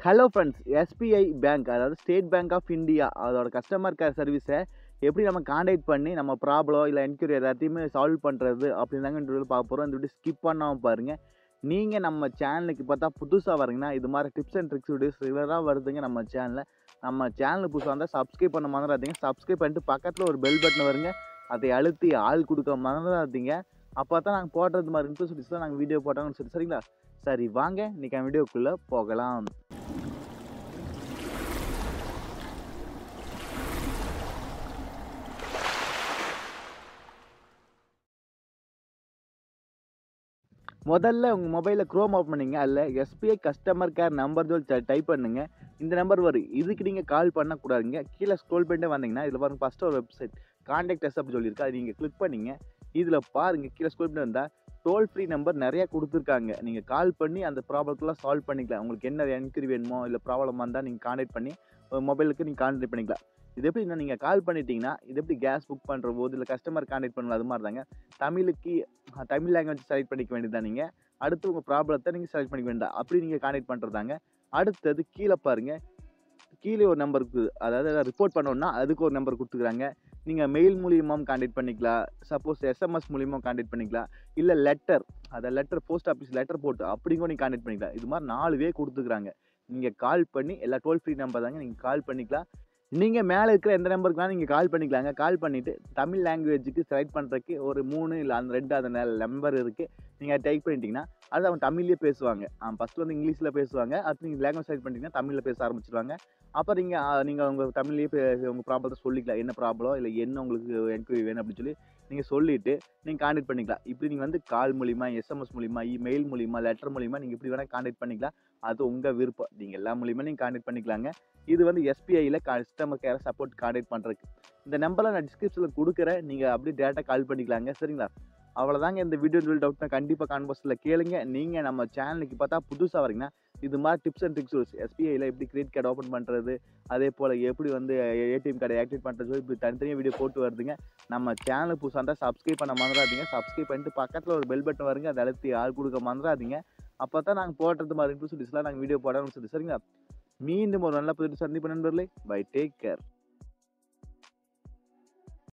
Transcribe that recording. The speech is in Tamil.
ஹலோ ஃப்ரெண்ட்ஸ் எஸ்பிஐ பேங்க் அதாவது ஸ்டேட் பேங்க் ஆஃப் இந்தியா அதோட கஸ்டமர் கேர் சர்வீஸை எப்படி நம்ம காண்டாக்ட் பண்ணி நம்ம ப்ராப்ளம் இல்லை என்கொயரி எல்லாத்தையுமே சால்வ் பண்ணுறது அப்படின்னு தாங்க இந்த வீடியோ பார்க்க போகிறோம் இந்த வீடியோ ஸ்கிப் பண்ணாமல் பாருங்கள் நீங்கள் நம்ம சேனலுக்கு பார்த்தா புதுசாக வரீங்கன்னா இது மாதிரி டிப்ஸ் அண்ட் ட்ரிக்ஸ் வீடியோஸ் ரெகுலராக வருதுங்க நம்ம சேனலில் நம்ம சேனலுக்கு புதுசாக இருந்தால் சப்ஸ்கிரைப் பண்ண மறந்துடாதீங்க சப்ஸ்கிரைப் பண்ணிட்டு பக்கத்தில் ஒரு பெல் பட்டன் வருங்க அதை அழுத்தி ஆள் கொடுக்க மறந்துடாதீங்க அப்போ தான் நாங்கள் போடுறது மாதிரி இன்ட்ரெஸ்ட் வீடியோஸ்லாம் நாங்கள் வீடியோ போட்டாங்கன்னு சொல்லி சரிங்களா சரி வாங்க இன்றைக்கி வீடியோக்குள்ளே போகலாம் முதல்ல உங்கள் மொபைலில் க்ரோம் ஓப்பன் பண்ணிங்க அதில் எஸ்பிஐ கஸ்டமர் கேர் நம்பர் சொல்லி டைப் பண்ணுங்க இந்த நம்பர் வரும் இதுக்கு நீங்கள் கால் பண்ணக்கூடாதுங்க கீழே ஸ்க்ரோல் பண்ணிட்டு வந்தீங்கன்னா இதில் பாருங்க ஃபஸ்ட்டு ஒரு வெப்சைட் கான்டாக்ட் எஸ் அப்படி சொல்லியிருக்கு அது நீங்கள் கிளிக் பண்ணிங்க இதில் பாருங்க கீழே ஸ்க்ரோல் பண்ணி வந்தால் டோல் ஃப்ரீ நம்பர் நிறையா கொடுத்துருக்காங்க நீங்கள் கால் பண்ணி அந்த ப்ராப்ளத்தெல்லாம் சால்வ் பண்ணிக்கலாம் உங்களுக்கு என்ன என்கொயரி வேணுமோ இல்லை ப்ராப்ளம் வந்தால் நீங்கள் கான்டாக்ட் பண்ணி மொபைலுக்கு நீங்கள் கான்டாக்ட் பண்ணிக்கலாம் இது எப்படி நீங்கள் கால் பண்ணிட்டீங்கன்னா இது எப்படி கேஸ் புக் பண்ணுற போது இல்லை கஸ்டமர் கான்டாக்ட் பண்ணலாம் அது மாதிரி தாங்க தமிழுக்கு தமிழ் லாங்குவேஜ் செலக்ட் பண்ணிக்க வேண்டியதான் நீங்கள் அடுத்து உங்கள் ப்ராப்ளத்தை நீங்கள் செலக்ட் பண்ணிக்க வேண்டாம் அப்படி நீங்கள் கான்டாக்ட் பண்ணுறதாங்க அடுத்தது கீழே பாருங்கள் கீழே ஒரு நம்பர் இருக்குது அதாவது ரிப்போர்ட் பண்ணோன்னா அதுக்கு ஒரு நம்பர் கொடுத்துக்குறாங்க நீங்கள் மெயில் மூலியமாகவும் கான்டாக்ட் பண்ணிக்கலாம் சப்போஸ் எஸ்எம்எஸ் மூலியமாக கான்டாக்ட் பண்ணிக்கலாம் இல்லை லெட்டர் அதை லெட்டர் போஸ்ட் ஆஃபீஸ் லெட்டர் போட்டு அப்படிங்கும் நீங்கள் கான்டாக்ட் பண்ணிக்கலாம் இது மாதிரி நாலு வே கொடுத்துக்குறாங்க நீங்கள் கால் பண்ணி எல்லா டோல் ஃப்ரீ நம்பர் தாங்க நீங்கள் கால் பண்ணிக்கலாம் நீங்கள் மேலே இருக்கிற எந்த நம்பருக்கு வேணால் நீங்கள் கால் பண்ணிக்கலாங்க கால் பண்ணிவிட்டு தமிழ் லாங்குவேஜுக்கு செலக்ட் பண்ணுறதுக்கு ஒரு மூணு இல்லை அந்த ரெண்டு அந்த நம்பர் இருக்குது நீங்கள் டைப் பண்ணிட்டீங்கன்னா அது அவங்க தமிழ்லேயே பேசுவாங்க ஃபஸ்ட்டு வந்து இங்கிலீஷில் பேசுவாங்க அடுத்து நீங்கள் லாங்குவேஜ் செலக்ட் பண்ணிட்டீங்கன்னா தமிழில் பேச ஆரம்பிச்சிருவாங்க அப்புறம் நீங்கள் நீங்கள் உங்கள் தமிழ்லேயே பே உங்கள் ப்ராப்ளத்தை சொல்லிக்கலாம் என்ன ப்ராப்ளம் இல்லை என்ன உங்களுக்கு என்கொயரி வேணும் அப்படின்னு சொல்லி நீங்கள் சொல்லிவிட்டு நீங்கள் கான்டாக்ட் பண்ணிக்கலாம் இப்படி நீங்கள் வந்து கால் மூலிமா எஸ்எம்எஸ் மூலிமா இமெயில் மூலிமா லெட்டர் மூலிமா நீங்கள் இப்படி வேணால் கான்டாக்ட் பண்ணிக்கலாம் அது உங்கள் விருப்பம் நீங்கள் எல்லா மூலியமாக நீங்கள் கான்டாக்ட் பண்ணிக்கலாங்க இது வந்து எஸ்பிஐயில் கஸ்டமர் கேரை சப்போர்ட் கான்டாக்ட் பண்ணுறதுக்கு இந்த நம்பரில் நான் டிஸ்கிரிப்ஷனில் கொடுக்குறேன் நீங்கள் அப்படியே டேரெக்டாக கால் பண்ணிக்கலாங்க சரிங்களா அவ்வளோதாங்க இந்த வீடியோ டவுட்னா கண்டிப்பாக கான்வர்ஸில் கேளுங்க நீங்கள் நம்ம சேனலுக்கு பார்த்தா புதுசாக வரீங்கன்னா இது மாதிரி டிப்ஸ் அண்ட் ட்ரிக்ஸ் எஸ்பிஐயில் எப்படி கிரெடிட் கார்டு ஓப்பன் பண்ணுறது அதே போல் எப்படி வந்து ஏடிஎம் கார்டை ஆக்டிவேட் பண்ணுறது இப்படி தனித்தனியாக வீடியோ போட்டு வருதுங்க நம்ம சேனலுக்கு புதுசாக இருந்தால் சப்ஸ்கிரைப் பண்ண மறந்துடாதீங்க சப்ஸ்கிரைப் பண்ணிட்டு பக்கத்தில் ஒரு பெல் பட்டன் வருங்க அதை அழுத்தி ஆள் கொடுக்க மறந்துடாதீங்க அப்போ தான் நாங்கள் போடுறது மாதிரி இன்ட்ரெஸ்ட் நாங்கள் வீடியோ போடணும்னு சொல்லி சரிங்களா மீண்டும் ஒரு நல்ல புது சந்திப்பு நண்பர்களே பை டேக் கேர்